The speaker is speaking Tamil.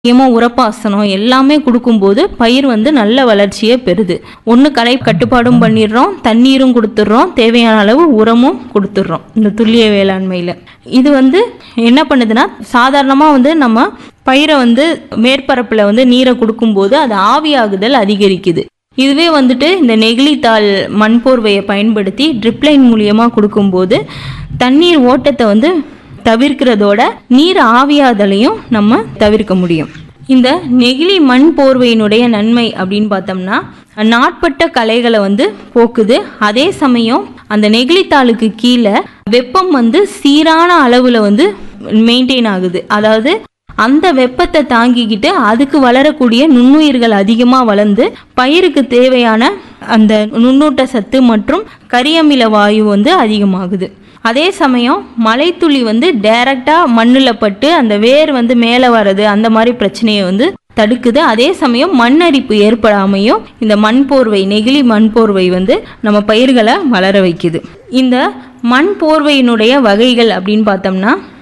முக்கியமாக உரப்பாசனம் எல்லாமே கொடுக்கும்போது பயிர் வந்து நல்ல வளர்ச்சியை பெறுது ஒன்று களை கட்டுப்பாடும் பண்ணிடுறோம் தண்ணீரும் கொடுத்துட்றோம் தேவையான அளவு உரமும் கொடுத்துட்றோம் இந்த துல்லிய வேளாண்மையில் இது வந்து என்ன பண்ணுதுன்னா சாதாரணமாக வந்து நம்ம பயிரை வந்து மேற்பரப்பில் வந்து நீரை கொடுக்கும்போது அது ஆவியாகுதல் அதிகரிக்குது இதுவே வந்துட்டு இந்த நெகிழித்தாள் மண்போர்வையை பயன்படுத்தி ட்ரிப்லைன் மூலியமாக கொடுக்கும்போது தண்ணீர் ஓட்டத்தை வந்து தவிர்க்கிறதோட நீர் ஆவியாதலையும் நம்ம தவிர்க்க முடியும் இந்த நெகிழி மண் போர்வையினுடைய நன்மை அப்படின்னு பார்த்தோம்னா நாட்பட்ட களைகளை வந்து போக்குது அதே சமயம் அந்த நெகிழித்தாளுக்கு கீழே வெப்பம் வந்து சீரான அளவில் வந்து மெயின்டைன் ஆகுது அதாவது அந்த வெப்பத்தை தாங்கிக்கிட்டு அதுக்கு வளரக்கூடிய நுண்ணுயிர்கள் அதிகமாக வளர்ந்து பயிருக்கு தேவையான அந்த நுண்ணூட்ட சத்து மற்றும் கரியமில வாயு வந்து அதிகமாகுது அதே சமயம் மழைத்துளி வந்து டைரக்டாக மண்ணில் பட்டு அந்த வேர் வந்து மேலே வர்றது அந்த மாதிரி பிரச்சனையை வந்து தடுக்குது அதே சமயம் மண் அரிப்பு ஏற்படாமையும் இந்த மண் போர்வை நெகிழி மண் போர்வை வந்து நம்ம பயிர்களை வளர வைக்குது இந்த மண் போர்வையினுடைய வகைகள் அப்படின்னு பார்த்தோம்னா